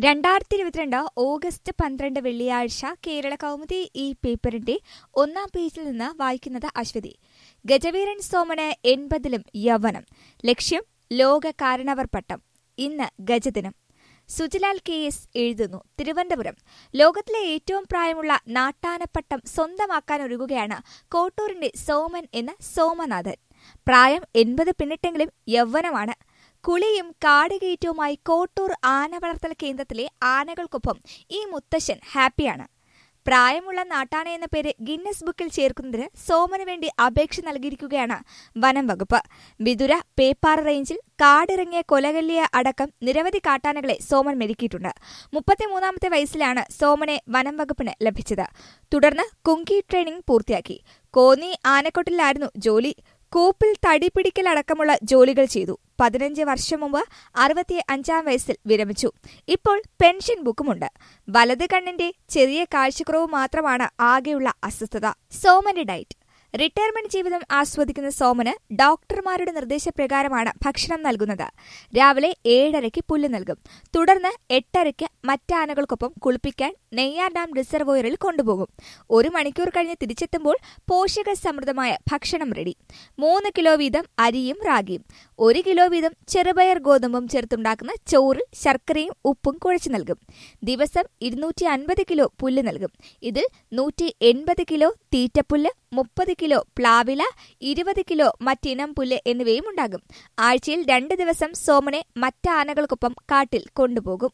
രണ്ടായിരത്തി ഇരുപത്തിരണ്ട് ഓഗസ്റ്റ് പന്ത്രണ്ട് വെള്ളിയാഴ്ച കേരള കൗമുദി ഈ പേപ്പറിന്റെ ഒന്നാം പേജിൽ നിന്ന് വായിക്കുന്നത് അശ്വതി ഗജവീരൻ സോമന് എൺപതിലും യൗവനം ലക്ഷ്യം ലോക കാരണവർ പട്ടം ഇന്ന് ഗജദിനം സുജിലാൽ കെ എസ് എഴുതുന്നു തിരുവനന്തപുരം ലോകത്തിലെ ഏറ്റവും പ്രായമുള്ള നാട്ടാനപ്പട്ടം സ്വന്തമാക്കാനൊരുങ്ങുകയാണ് കോട്ടൂരിന്റെ സോമൻ എന്ന സോമനാഥൻ പ്രായം എൺപത് പിന്നിട്ടെങ്കിലും യൗവനമാണ് കുളിയും കാടുകയറ്റവുമായി കോട്ടൂർ ആന വളർത്തൽ കേന്ദ്രത്തിലെ ആനകൾക്കൊപ്പം ഈ മുത്തശ്ശൻ ഹാപ്പിയാണ് പ്രായമുള്ള നാട്ടാന എന്ന പേര് ഗിന്നസ് ബുക്കിൽ ചേർക്കുന്നതിന് സോമന് വേണ്ടി അപേക്ഷ നൽകിയിരിക്കുകയാണ് വനം വകുപ്പ് വിതുര പേപ്പാറ റേഞ്ചിൽ കാടിറങ്ങിയ കൊലകല്ലിയ അടക്കം നിരവധി കാട്ടാനകളെ സോമൻ മെരുക്കിയിട്ടുണ്ട് മുപ്പത്തിമൂന്നാമത്തെ വയസ്സിലാണ് സോമനെ വനം വകുപ്പിന് ലഭിച്ചത് തുടർന്ന് കുങ്കി ട്രെയിനിംഗ് പൂർത്തിയാക്കി കോന്നി ആനക്കൊട്ടിലായിരുന്നു ജോലി കൂപ്പിൽ തടിപിടിക്കൽ അടക്കമുള്ള ജോലികൾ ചെയ്തു പതിനഞ്ച് വർഷം മുമ്പ് അറുപത്തി അഞ്ചാം വയസ്സിൽ വിരമിച്ചു ഇപ്പോൾ പെൻഷൻ ബുക്കുമുണ്ട് വലത് കണ്ണിന്റെ ചെറിയ കാഴ്ചക്കുറവ് മാത്രമാണ് ആകെയുള്ള അസ്വസ്ഥത സോമന്റെ ഡയറ്റ് റിട്ടയർമെന്റ് ജീവിതം ആസ്വദിക്കുന്ന സോമന് ഡോക്ടർമാരുടെ നിർദ്ദേശപ്രകാരമാണ് ഭക്ഷണം നൽകുന്നത് രാവിലെ ഏഴരയ്ക്ക് പുല്ല് നൽകും തുടർന്ന് എട്ടരയ്ക്ക് മറ്റാനകൾക്കൊപ്പം കുളിപ്പിക്കാൻ നെയ്യാർ ഡാം റിസർവോയറിൽ കൊണ്ടുപോകും ഒരു മണിക്കൂർ കഴിഞ്ഞ് തിരിച്ചെത്തുമ്പോൾ പോഷക സമൃദ്ധമായ ഭക്ഷണം റെഡി മൂന്ന് കിലോ വീതം അരിയും റാഗിയും ഒരു കിലോ വീതം ചെറുപയർ ഗോതമ്പും ചേർത്തുണ്ടാക്കുന്ന ചോറിൽ ശർക്കരയും ഉപ്പും കുഴച്ചു നൽകും ദിവസം ഇരുന്നൂറ്റി അൻപത് കിലോ പുല്ല് നൽകും ഇതിൽ നൂറ്റി എൺപത് കിലോ തീറ്റപ്പുല്ല് മുപ്പത് കിലോ പ്ലാവില ഇരുപത് കിലോ മറ്റിനം പുല്ല് എന്നിവയും ഉണ്ടാകും ആഴ്ചയിൽ രണ്ട് ദിവസം സോമനെ മറ്റാനകൾക്കൊപ്പം കാട്ടിൽ കൊണ്ടുപോകും